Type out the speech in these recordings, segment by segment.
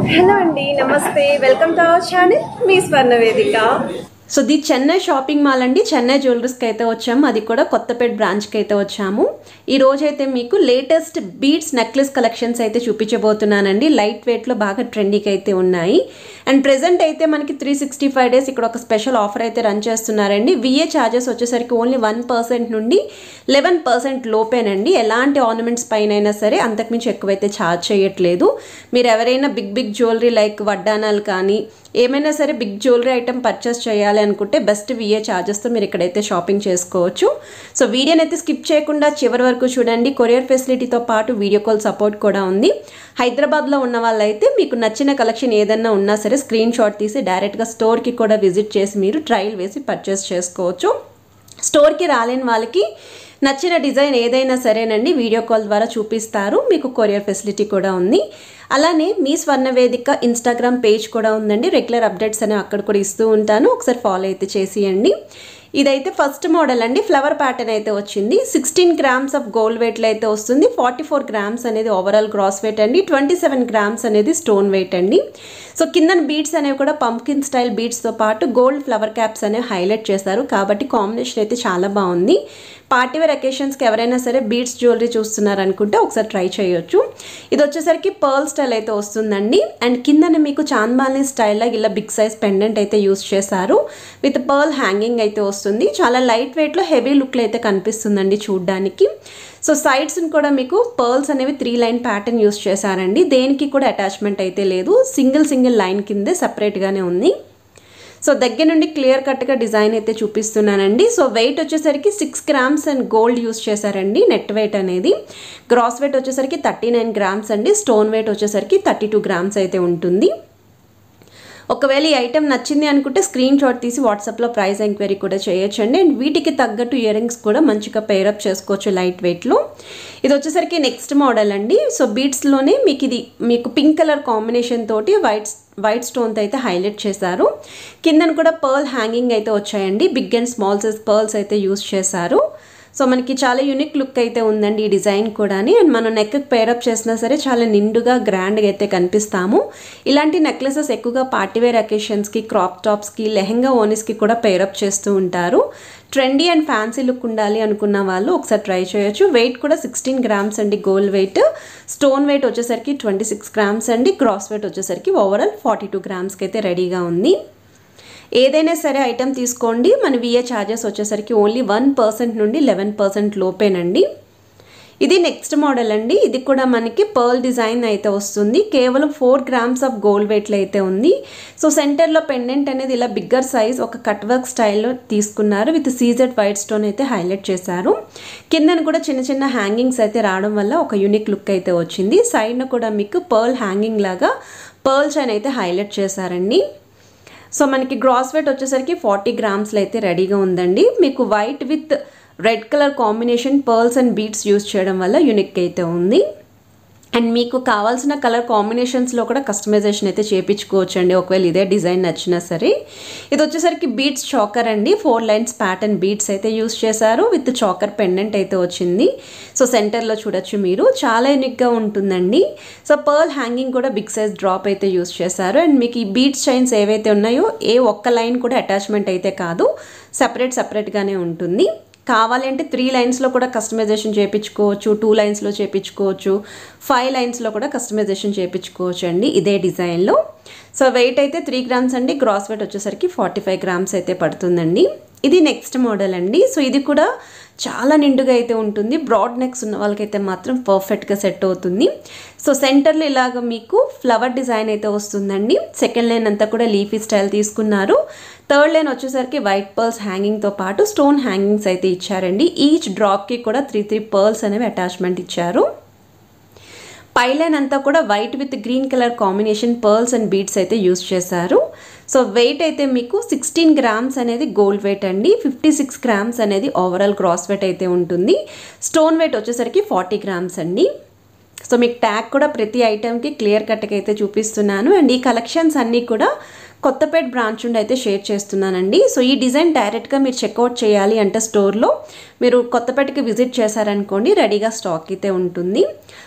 hello అండి నమస్తే welcome to our channel మీ Swarna Vedika so the Chennai shopping mall అండి చెన్నై జ్యువెలరీస్కి అయితే వచ్చాము అది కూడా కొత్తపేట బ్రాంచ్కి అయితే వచ్చాము ఈ రోజు అయితే మీకు లేటెస్ట్ బీడ్స్ నెక్లెస్ కలెక్షన్స్ అయితే చూపించబోతున్నానండి లైట్ వెయిట్లో బాగా ట్రెండీకి అయితే ఉన్నాయి అండ్ ప్రెసెంట్ అయితే మనకి త్రీ సిక్స్టీ ఫైవ్ డేస్ ఇక్కడ ఒక స్పెషల్ ఆఫర్ అయితే రన్ చేస్తున్నారండి విఏ ఛార్జెస్ వచ్చేసరికి ఓన్లీ వన్ పర్సెంట్ నుండి లెవెన్ పర్సెంట్ లోపేనండి ఎలాంటి ఆర్నమెంట్స్ పైన అయినా సరే అంతకుమించి ఎక్కువైతే ఛార్జ్ చేయట్లేదు మీరు ఎవరైనా బిగ్ బిగ్ జ్యువెలరీ లైక్ వడ్డానాలు కానీ ఏమైనా సరే బిగ్ జ్యువెలరీ ఐటమ్ పర్చేస్ చేయాలి అనుకుంటే బెస్ట్ విఏ ఛార్జెస్తో మీరు ఇక్కడైతే షాపింగ్ చేసుకోవచ్చు సో వీడియోని అయితే స్కిప్ చేయకుండా చివరి వరకు చూడండి కొరియర్ ఫెసిలిటీతో పాటు వీడియో కాల్ సపోర్ట్ కూడా ఉంది హైదరాబాద్లో ఉన్న వాళ్ళైతే మీకు నచ్చిన కలెక్షన్ ఏదన్నా ఉన్నా సరే స్క్రీన్ షాట్ తీసి డైరెక్ట్గా స్టోర్కి కూడా విజిట్ చేసి మీరు ట్రయల్ వేసి పర్చేస్ చేసుకోవచ్చు స్టోర్కి రాలేని వాళ్ళకి నచ్చిన డిజైన్ ఏదైనా సరేనండి వీడియో కాల్ ద్వారా చూపిస్తారు మీకు కొరియర్ ఫెసిలిటీ కూడా ఉంది అలానే మీ స్వర్ణ వేదిక ఇన్స్టాగ్రామ్ పేజ్ కూడా ఉందండి రెగ్యులర్ అప్డేట్స్ అనేవి అక్కడ కూడా ఇస్తూ ఉంటాను ఒకసారి ఫాలో అయితే చేసియండి ఇదైతే ఫస్ట్ మోడల్ అండి ఫ్లవర్ ప్యాటర్న్ అయితే వచ్చింది సిక్స్టీన్ గ్రామ్స్ ఆఫ్ గోల్డ్ వెయిట్లో అయితే వస్తుంది ఫార్టీ ఫోర్ గ్రామ్స్ అనేది ఓవరాల్ గ్రాస్ వెయిట్ అండి ట్వంటీ సెవెన్ గ్రామ్స్ అనేది స్టోన్ వెయిట్ అండి సో కింద బీడ్స్ అనేవి కూడా పంకిన్ స్టైల్ బీడ్స్తో పాటు గోల్డ్ ఫ్లవర్ క్యాప్స్ అనేవి హైలైట్ చేశారు కాబట్టి కాంబినేషన్ అయితే చాలా బాగుంది పార్టీవేర్ అకేషన్స్కి ఎవరైనా సరే బీడ్స్ జ్యువెలరీ చూస్తున్నారు అనుకుంటే ఒకసారి ట్రై చేయొచ్చు ఇది వచ్చేసరికి పర్ల్ స్టైల్ అయితే వస్తుందండి అండ్ కిందన మీకు చాంద్బాల్ని స్టైల్లో ఇలా బిగ్ సైజ్ పెండెంట్ అయితే యూస్ చేశారు విత్ పర్ల్ హ్యాంగింగ్ అయితే వస్తుంది చాలా లైట్ వెయిట్లో హెవీ లుక్లో అయితే కనిపిస్తుందండి చూడ్డానికి సో సైడ్స్ని కూడా మీకు పర్ల్స్ అనేవి త్రీ లైన్ ప్యాటర్న్ యూస్ చేశారండి దేనికి కూడా అటాచ్మెంట్ అయితే లేదు సింగిల్ సింగిల్ లైన్ కిందే సపరేట్గానే ఉంది సో దగ్గర నుండి క్లియర్ కట్గా డిజైన్ అయితే చూపిస్తున్నానండి సో వెయిట్ వచ్చేసరికి six grams and gold use చేశారండి నెట్ వెయిట్ అనేది గ్రాస్ వెయిట్ వచ్చేసరికి థర్టీ నైన్ గ్రామ్స్ అండి స్టోన్ వెయిట్ వచ్చేసరికి థర్టీ టూ గ్రామ్స్ అయితే ఉంటుంది ఒకవేళ ఈ ఐటెం నచ్చింది అనుకుంటే స్క్రీన్ షాట్ తీసి వాట్సాప్లో ప్రైస్ ఎంక్వైరీ కూడా చేయొచ్చండి అండ్ వీటికి తగ్గట్టు ఇయర్ రింగ్స్ కూడా మంచిగా పేరప్ చేసుకోవచ్చు లైట్ వెయిట్లో ఇది వచ్చేసరికి నెక్స్ట్ మోడల్ అండి సో బీట్స్లోనే మీకు ఇది మీకు పింక్ కలర్ కాంబినేషన్ తోటి వైట్ వైట్ స్టోన్తో అయితే హైలైట్ చేశారు కిందన కూడా పర్ల్ హ్యాంగింగ్ అయితే వచ్చాయండి big and small size pearls అయితే యూస్ చేశారు సో మనకి చాలా యూనిక్ లుక్ అయితే ఉందండి ఈ డిజైన్ కూడా అండ్ మనం నెక్ పేరప్ చేసినా సరే చాలా నిండుగా గ్రాండ్గా అయితే కనిపిస్తాము ఇలాంటి నెక్లెసెస్ ఎక్కువగా పార్టీవేర్ అకేషన్స్కి క్రాప్ టాప్స్కి లెహెంగా ఓనీస్కి కూడా పేరప్ చేస్తూ ఉంటారు ట్రెండీ అండ్ ఫ్యాన్సీ లుక్ ఉండాలి అనుకున్న వాళ్ళు ఒకసారి ట్రై చేయొచ్చు వెయిట్ కూడా సిక్స్టీన్ గ్రామ్స్ అండి గోల్డ్ వెయిట్ స్టోన్ వెయిట్ వచ్చేసరికి ట్వంటీ సిక్స్ గ్రామ్స్ అండి క్రాస్ వెయిట్ వచ్చేసరికి ఓవరాల్ ఫార్టీ టూ గ్రామ్స్కి అయితే రెడీగా ఉంది ఏదైనా సరే ఐటెం తీసుకోండి మన విఏ ఛార్జెస్ వచ్చేసరికి ఓన్లీ వన్ పర్సెంట్ నుండి లెవెన్ పర్సెంట్ లోపేనండి ఇది నెక్స్ట్ మోడల్ అండి ఇది కూడా మనకి పర్ల్ డిజైన్ అయితే వస్తుంది కేవలం ఫోర్ గ్రామ్స్ ఆఫ్ గోల్డ్ వెయిట్లో అయితే ఉంది సో సెంటర్లో పెండెంట్ అనేది ఇలా బిగ్గర్ సైజ్ ఒక కట్ వర్క్ స్టైల్లో తీసుకున్నారు విత్ సీజెడ్ వైట్ స్టోన్ అయితే హైలైట్ చేశారు కిందన కూడా చిన్న చిన్న హ్యాంగింగ్స్ అయితే రావడం వల్ల ఒక యూనిక్ లుక్ అయితే వచ్చింది సైడ్న కూడా మీకు పర్ల్ హ్యాంగింగ్ లాగా పర్ల్ చైన్ అయితే హైలైట్ చేశారండి సో మనకి గ్రాస్ వెయిట్ వచ్చేసరికి ఫార్టీ గ్రామ్స్లో అయితే రెడీగా ఉందండి మీకు white with red colour combination pearls and beads use చేయడం వల్ల యూనిక్ అయితే ఉంది అండ్ మీకు కావాల్సిన కలర్ కాంబినేషన్స్లో కూడా కస్టమైజేషన్ అయితే చేయించుకోవచ్చు అండి ఒకవేళ ఇదే డిజైన్ నచ్చినా సరే ఇది వచ్చేసరికి బీట్స్ చాకర్ అండి ఫోర్ లైన్స్ ప్యాటర్న్ బీట్స్ అయితే యూస్ చేశారు విత్ చాకర్ పెండెంట్ అయితే వచ్చింది సో సెంటర్లో చూడొచ్చు మీరు చాలా యూనిక్గా ఉంటుందండి సో పర్ల్ హ్యాంగింగ్ కూడా బిగ్ సైజ్ డ్రాప్ అయితే యూస్ చేశారు అండ్ మీకు ఈ బీట్స్ చైన్స్ ఏవైతే ఉన్నాయో ఏ ఒక్క లైన్ కూడా అటాచ్మెంట్ అయితే కాదు సపరేట్ సపరేట్గానే ఉంటుంది కావాలంటే త్రీ లైన్స్లో కూడా కస్టమైజేషన్ చేయించుకోవచ్చు టూ లైన్స్లో చేయించుకోవచ్చు ఫైవ్ లైన్స్లో కూడా కస్టమైజేషన్ చేయించుకోవచ్చు అండి ఇదే డిజైన్లో సో వెయిట్ అయితే త్రీ గ్రామ్స్ అండి గ్రాస్ వెయిట్ వచ్చేసరికి ఫార్టీ ఫైవ్ గ్రామ్స్ అయితే పడుతుందండి ఇది నెక్స్ట్ మోడల్ అండి సో ఇది కూడా చాలా నిండుగా అయితే ఉంటుంది బ్రాడ్ నెక్స్ ఉన్న వాళ్ళకైతే మాత్రం పర్ఫెక్ట్గా సెట్ అవుతుంది సో సెంటర్లో ఇలాగ మీకు ఫ్లవర్ డిజైన్ అయితే వస్తుందండి సెకండ్ లైన్ అంతా కూడా లీఫీ స్టైల్ తీసుకున్నారు థర్డ్ లైన్ వచ్చేసరికి వైట్ పర్ల్స్ హ్యాంగింగ్తో పాటు స్టోన్ హ్యాంగింగ్స్ అయితే ఇచ్చారండి ఈచ్ డ్రాప్కి కూడా త్రీ త్రీ పర్ల్స్ అనేవి అటాచ్మెంట్ ఇచ్చారు పై లైన్ అంతా కూడా white with green colour combination pearls and beads అయితే యూస్ చేశారు సో వెయిట్ అయితే మీకు సిక్స్టీన్ గ్రామ్స్ అనేది గోల్డ్ వెయిట్ అండి ఫిఫ్టీ సిక్స్ గ్రామ్స్ అనేది ఓవరాల్ గ్రాస్ వెయిట్ అయితే ఉంటుంది స్టోన్ వెయిట్ వచ్చేసరికి ఫార్టీ గ్రామ్స్ అండి సో మీకు ట్యాగ్ కూడా ప్రతి ఐటెంకి క్లియర్ కట్గా అయితే చూపిస్తున్నాను అండ్ ఈ కలెక్షన్స్ అన్నీ కూడా కొత్తపేట బ్రాంచ్ నుండి అయితే షేర్ చేస్తున్నానండి సో ఈ డిజైన్ డైరెక్ట్గా మీరు చెక్అవుట్ చేయాలి అంటే స్టోర్లో మీరు కొత్తపేటకి విజిట్ చేశారనుకోండి రెడీగా స్టాక్ అయితే ఉంటుంది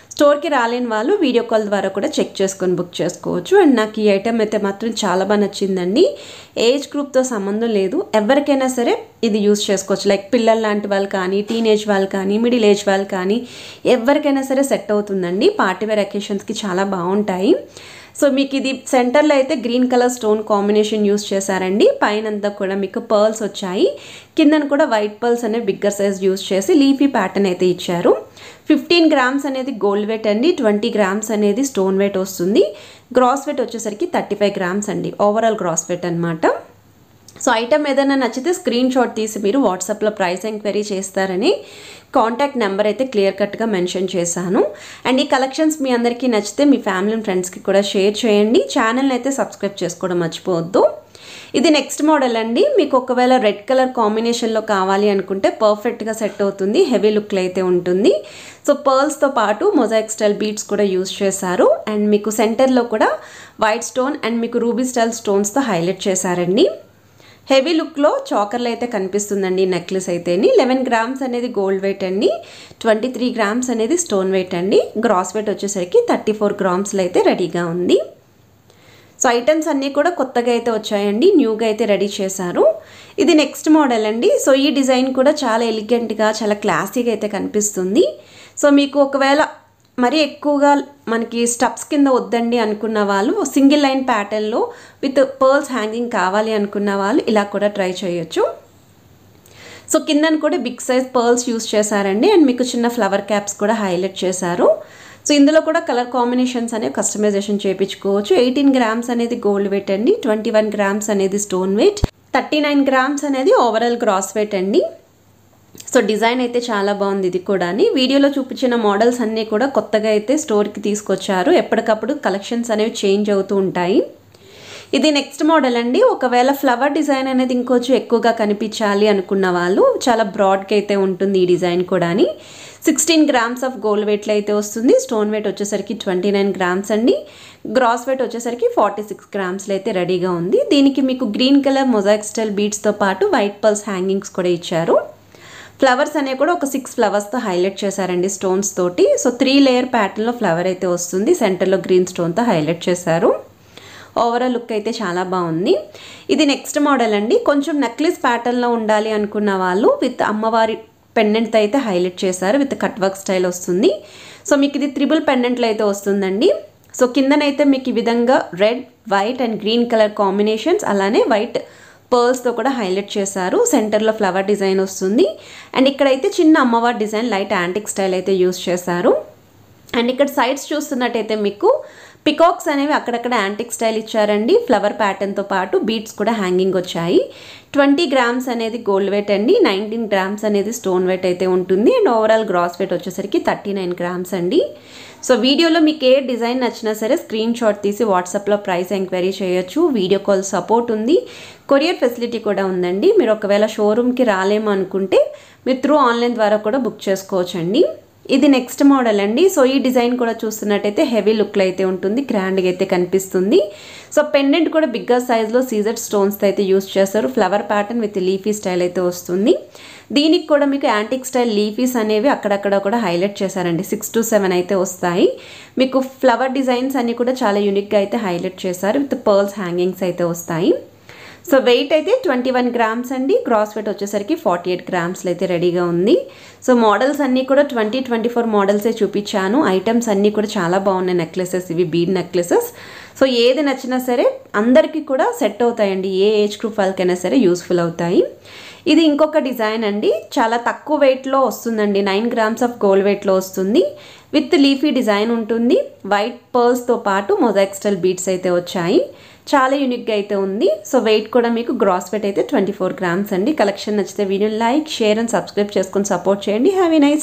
స్టోర్కి రాలేని వాళ్ళు వీడియో కాల్ ద్వారా కూడా చెక్ చేసుకొని బుక్ చేసుకోవచ్చు అండ్ నాకు ఈ ఐటెం అయితే మాత్రం చాలా బాగా నచ్చిందండి ఏజ్ గ్రూప్తో సంబంధం లేదు ఎవరికైనా సరే ఇది యూస్ చేసుకోవచ్చు లైక్ పిల్లలు లాంటి వాళ్ళు కానీ టీనేజ్ వాళ్ళు కానీ మిడిల్ ఏజ్ వాళ్ళు కానీ ఎవరికైనా సరే సెట్ అవుతుందండి పార్టీవేర్ అకేషన్స్కి చాలా బాగుంటాయి సో మీకు ఇది సెంటర్లో అయితే green colour stone combination use చేశారండి పైన అంతా కూడా మీకు పర్ల్స్ వచ్చాయి కిందన కూడా వైట్ పర్ల్స్ అనే బిగ్గర్ సైజ్ యూస్ చేసి లీఫీ ప్యాటర్న్ అయితే ఇచ్చారు ఫిఫ్టీన్ గ్రామ్స్ అనేది గోల్డ్ వెయిట్ అండి ట్వంటీ గ్రామ్స్ అనేది స్టోన్ వెయిట్ వస్తుంది గ్రాస్ వెయిట్ వచ్చేసరికి థర్టీ ఫైవ్ గ్రామ్స్ అండి ఓవరాల్ గ్రాస్ వెయిట్ అనమాట సో ఐటమ్ ఏదైనా నచ్చితే స్క్రీన్ షాట్ తీసి మీరు వాట్సాప్లో ప్రైస్ ఎంక్వైరీ చేస్తారని కాంటాక్ట్ నెంబర్ అయితే క్లియర్ కట్గా మెన్షన్ చేశాను అండ్ ఈ కలెక్షన్స్ మీ అందరికీ నచ్చితే మీ ఫ్యామిలీ అండ్ ఫ్రెండ్స్కి కూడా షేర్ చేయండి ఛానల్ని అయితే సబ్స్క్రైబ్ చేసుకోవడం మర్చిపోవద్దు ఇది నెక్స్ట్ మోడల్ అండి మీకు ఒకవేళ రెడ్ కలర్ కాంబినేషన్లో కావాలి అనుకుంటే పర్ఫెక్ట్గా సెట్ అవుతుంది హెవీ లుక్లో అయితే ఉంటుంది సో పర్ల్స్తో పాటు మొజాయిక్ స్టైల్ బీట్స్ కూడా యూస్ చేశారు అండ్ మీకు సెంటర్లో కూడా వైట్ స్టోన్ అండ్ మీకు రూబీ స్టైల్ స్టోన్స్తో హైలైట్ చేశారండి హెవీ లుక్లో చాకర్లు అయితే కనిపిస్తుందండి నెక్లెస్ అయితేని లెవెన్ గ్రామ్స్ అనేది గోల్డ్ వెయిట్ అండి ట్వంటీ త్రీ గ్రామ్స్ అనేది స్టోన్ వెయిట్ అండి గ్రాస్ వెయిట్ వచ్చేసరికి థర్టీ ఫోర్ గ్రామ్స్లో అయితే రెడీగా ఉంది సో ఐటమ్స్ అన్నీ కూడా కొత్తగా అయితే వచ్చాయండి న్యూగా అయితే రెడీ చేశారు ఇది నెక్స్ట్ మోడల్ అండి సో ఈ డిజైన్ కూడా చాలా ఎలిగెంట్గా చాలా క్లాసీగా అయితే కనిపిస్తుంది సో మీకు ఒకవేళ మరీ ఎక్కువగా మనకి స్టప్స్ కింద వద్దండి అనుకున్న వాళ్ళు సింగిల్ లైన్ ప్యాటర్న్లో విత్ పర్ల్స్ హ్యాంగింగ్ కావాలి అనుకున్న వాళ్ళు ఇలా కూడా ట్రై చేయొచ్చు సో కిందన కూడా బిగ్ సైజ్ పర్ల్స్ యూస్ చేశారండి అండ్ మీకు చిన్న ఫ్లవర్ క్యాప్స్ కూడా హైలైట్ చేశారు సో ఇందులో కూడా కలర్ కాంబినేషన్స్ అనేవి కస్టమైజేషన్ చేయించుకోవచ్చు ఎయిటీన్ గ్రామ్స్ అనేది గోల్డ్ వెయిట్ అండి ట్వంటీ వన్ గ్రామ్స్ అనేది stone weight thirty nine grams అనేది ఓవరాల్ గ్రాస్ వెయిట్ అండి సో డిజైన్ అయితే చాలా బాగుంది ఇది కూడా వీడియోలో చూపించిన మోడల్స్ అన్నీ కూడా కొత్తగా అయితే స్టోర్కి తీసుకొచ్చారు ఎప్పటికప్పుడు కలెక్షన్స్ అనేవి చేంజ్ అవుతూ ఉంటాయి ఇది నెక్స్ట్ మోడల్ అండి ఒకవేళ ఫ్లవర్ డిజైన్ అనేది ఇంకొంచెం ఎక్కువగా కనిపించాలి అనుకున్న వాళ్ళు చాలా బ్రాడ్గా అయితే ఉంటుంది ఈ డిజైన్ కూడా సిక్స్టీన్ గ్రామ్స్ ఆఫ్ గోల్డ్ వెయిట్లో అయితే వస్తుంది స్టోన్ వెయిట్ వచ్చేసరికి ట్వంటీ నైన్ గ్రామ్స్ అండి గ్రాస్ వెయిట్ వచ్చేసరికి ఫార్టీ సిక్స్ గ్రామ్స్లో అయితే రెడీగా ఉంది దీనికి మీకు గ్రీన్ కలర్ మొజాయిక్ స్టైల్ బీడ్స్తో పాటు వైట్ పల్స్ హ్యాంగింగ్స్ కూడా ఇచ్చారు ఫ్లవర్స్ అనేవి కూడా ఒక సిక్స్ ఫ్లవర్స్తో హైలైట్ చేశారండి స్టోన్స్ తోటి సో త్రీ లేయర్ ప్యాటర్న్లో ఫ్లవర్ అయితే వస్తుంది సెంటర్లో గ్రీన్ స్టోన్తో హైలైట్ చేశారు ఓవరాల్ లుక్ అయితే చాలా బాగుంది ఇది నెక్స్ట్ మోడల్ అండి కొంచెం నెక్లెస్ ప్యాటర్న్లో ఉండాలి అనుకున్న వాళ్ళు విత్ అమ్మవారి పెండెంట్ అయితే హైలైట్ చేశారు విత్ కట్ వర్క్ స్టైల్ వస్తుంది సో మీకు ఇది త్రిబుల్ పెండెంట్లో అయితే వస్తుందండి సో కిందనైతే మీకు ఈ విధంగా red white and green colour combinations అలానే వైట్ పర్ల్స్తో కూడా హైలైట్ చేశారు సెంటర్లో ఫ్లవర్ డిజైన్ వస్తుంది అండ్ ఇక్కడైతే చిన్న అమ్మవారి డిజైన్ లైట్ యాంటిక్ స్టైల్ అయితే యూస్ చేశారు అండ్ ఇక్కడ సైడ్స్ చూస్తున్నట్టయితే మీకు పికాక్స్ అనేవి అక్కడక్కడ యాంటిక్ స్టైల్ ఇచ్చారండి ఫ్లవర్ ప్యాటర్న్తో పాటు బీట్స్ కూడా హ్యాంగింగ్ వచ్చాయి ట్వంటీ గ్రామ్స్ అనేది గోల్డ్ వెయిట్ అండి నైన్టీన్ గ్రామ్స్ అనేది స్టోన్ వెయిట్ అయితే ఉంటుంది అండ్ ఓవరాల్ గ్రాస్ వెయిట్ వచ్చేసరికి థర్టీ నైన్ గ్రామ్స్ అండి సో వీడియోలో మీకు ఏ డిజైన్ నచ్చినా సరే స్క్రీన్ షాట్ తీసి వాట్సాప్లో ప్రైస్ ఎంక్వైరీ చేయొచ్చు వీడియో కాల్ సపోర్ట్ ఉంది కొరియర్ ఫెసిలిటీ కూడా ఉందండి మీరు ఒకవేళ షోరూమ్కి రాలేము అనుకుంటే మీరు త్రూ ఆన్లైన్ ద్వారా కూడా బుక్ చేసుకోవచ్చండి ఇది నెక్స్ట్ మోడల్ అండి సో ఈ డిజైన్ కూడా చూస్తున్నట్టయితే హెవీ లుక్లో అయితే ఉంటుంది గ్రాండ్గా అయితే కనిపిస్తుంది సో పెండెంట్ కూడా బిగ్గర్ సైజ్లో సీజర్ స్టోన్స్తో అయితే యూస్ చేస్తారు flower pattern with leafy style అయితే వస్తుంది దీనికి కూడా మీకు యాంటిక్ స్టైల్ లీఫీస్ అనేవి అక్కడక్కడ కూడా హైలైట్ చేశారండి సిక్స్ టు సెవెన్ అయితే వస్తాయి మీకు ఫ్లవర్ డిజైన్స్ అన్ని కూడా చాలా యూనిక్గా అయితే హైలైట్ చేశారు విత్ పర్ల్స్ హ్యాంగింగ్స్ అయితే వస్తాయి సో వెయిట్ అయితే ట్వంటీ వన్ గ్రామ్స్ అండి క్రాస్ వెయిట్ వచ్చేసరికి ఫార్టీ ఎయిట్ గ్రామ్స్లో అయితే రెడీగా ఉంది సో మోడల్స్ అన్నీ కూడా ట్వంటీ ట్వంటీ ఫోర్ మోడల్సే చూపించాను ఐటమ్స్ అన్నీ కూడా చాలా బాగున్నాయి నెక్లెసెస్ ఇవి బీడ్ నెక్లెసెస్ సో ఏది నచ్చినా సరే అందరికీ కూడా సెట్ అవుతాయండి ఏ ఏజ్ గ్రూప్ వాళ్ళకైనా సరే యూస్ఫుల్ అవుతాయి ఇది ఇంకొక డిజైన్ అండి చాలా తక్కువ వెయిట్లో వస్తుందండి నైన్ గ్రామ్స్ ఆఫ్ గోల్డ్ వెయిట్లో వస్తుంది విత్ లీఫీ డిజైన్ ఉంటుంది వైట్ పర్ల్స్తో పాటు మొజాక్ స్టైల్ బీట్స్ అయితే వచ్చాయి చాలా యూనిక్గా అయితే ఉంది సో వెయిట్ కూడా మీకు గ్రాస్ వెయిట్ అయితే ట్వంటీ ఫోర్ గ్రామ్స్ అండి కలెక్షన్ నచ్చితే video like share and subscribe చేసుకొని సపోర్ట్ చేయండి హ్యావీ నైస్